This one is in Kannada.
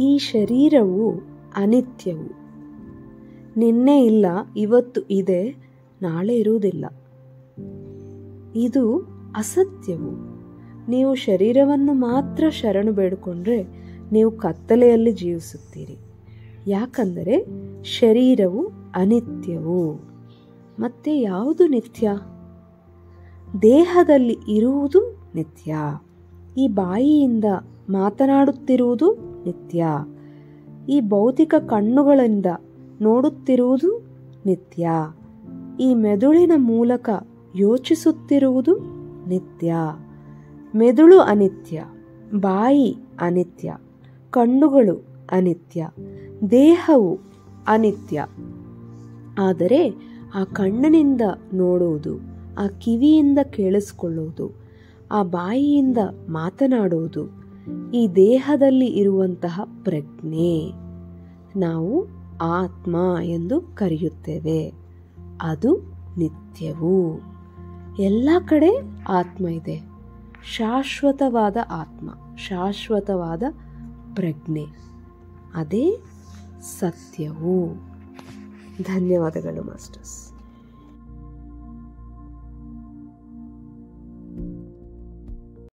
ಈ ಶರೀರವು ಅನಿತ್ಯವು ನಿನ್ನೆ ಇಲ್ಲ ಇವತ್ತು ಇದೆ ನಾಳೆ ಇರುವುದಿಲ್ಲ ಇದು ಅಸತ್ಯವು ನೀವು ಶರೀರವನ್ನು ಮಾತ್ರ ಶರಣು ಬೇಡಿಕೊಂಡ್ರೆ ನೀವು ಕತ್ತಲೆಯಲ್ಲಿ ಜೀವಿಸುತ್ತೀರಿ ಯಾಕಂದರೆ ಶರೀರವು ಅನಿತ್ಯವು ಮತ್ತೆ ಯಾವುದು ನಿತ್ಯ ದೇಹದಲ್ಲಿ ಇರುವುದು ನಿತ್ಯ ಈ ಬಾಯಿಯಿಂದ ಮಾತನಾಡುತ್ತಿರುವುದು ನಿತ್ಯ ಈ ಭೌತಿಕ ಕಣ್ಣುಗಳಿಂದ ನೋಡುತ್ತಿರುವುದು ನಿತ್ಯ ಈ ಮೆದುಳಿನ ಮೂಲಕ ಯೋಚಿಸುತ್ತಿರುವುದು ನಿತ್ಯ ಮೆದುಳು ಅನಿತ್ಯ ಬಾಯಿ ಅನಿತ್ಯ ಕಣ್ಣುಗಳು ಅನಿತ್ಯ ದೇಹವು ಅನಿತ್ಯ ಆದರೆ ಆ ಕಣ್ಣಿನಿಂದ ನೋಡುವುದು ಆ ಕಿವಿಯಿಂದ ಕೇಳಿಸ್ಕೊಳ್ಳುವುದು ಆ ಬಾಯಿಯಿಂದ ಮಾತನಾಡುವುದು ಈ ದೇಹದಲ್ಲಿ ಇರುವಂತಹ ಪ್ರಜ್ಞೆ ನಾವು ಆತ್ಮ ಎಂದು ಕರೆಯುತ್ತೇವೆ ಅದು ನಿತ್ಯವು ಎಲ್ಲ ಕಡೆ ಆತ್ಮ ಇದೆ ಶಾಶ್ವತವಾದ ಆತ್ಮ ಶಾಶ್ವತವಾದ ಪ್ರಜ್ಞೆ ಅದೇ ಸತ್ಯವು ಧನ್ಯವಾದಗಳು ಮಾಸ್ಟರ್ಸ್